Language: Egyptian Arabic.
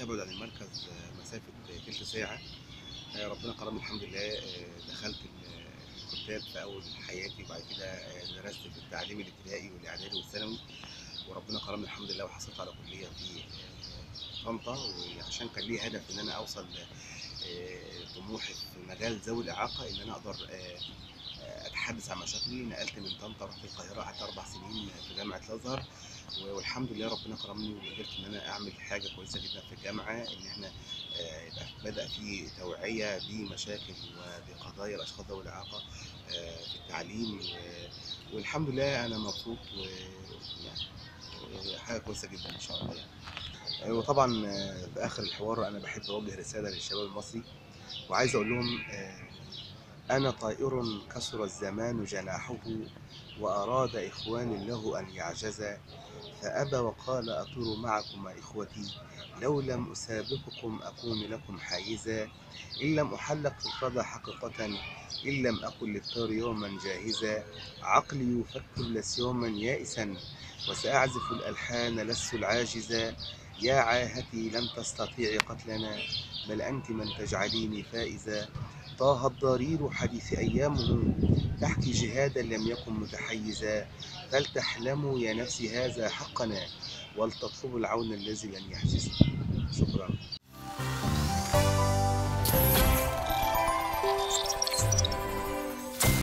تبعد عن المركز آه، مسافة تلت ساعة آه، ربنا كرمني الحمد لله آه، دخلت الكتاب في أول حياتي وبعد كده آه، درست في التعليم الابتدائي والإعدادي والثانوي وربنا كرمني الحمد لله وحصلت على كلية في آه، طنطا وعشان كان لي هدف إن أنا أوصل آه، طموحي في مجال ذوي الإعاقة إن أنا أقدر آه، آه، أتحدث عن مشاكلي نقلت من طنطا رحت القاهرة قعدت أربع سنين في جامعة الأزهر والحمد لله ربنا كرمني وقدرت ان انا اعمل حاجه كويسه جدا في الجامعه ان احنا آه، يبقى بدا في توعيه بمشاكل وبقضايا الاشخاص ذوي الاعاقه آه، في التعليم و- والحمد لله انا مبسوط ويعني حاجه كويسه جدا ان شاء الله يعني آه، وطبعا آه، في اخر الحوار انا بحب اوجه رساله للشباب المصري وعايز اقول لهم آه، أنا طائر كسر الزمان جناحه وأراد إخوان له أن يعجزا فأبى وقال أطير معكم إخوتي لو لم أسابقكم أكون لكم حايزا إن لم أحلق في الفضا حقيقة إن لم أكن للطير يوما جاهزا عقلي يفكر لس يوما يائسا وسأعزف الألحان لست العاجزا يا عاهتي لم تستطيعي قتلنا بل أنت من تجعليني فائزا طه الضرير حديث أيامه تحكي جهادا لم يكن متحيزا فلتحلموا يا نفسي هذا حقنا ولتطلبوا العون الذي لن يحجز شكرا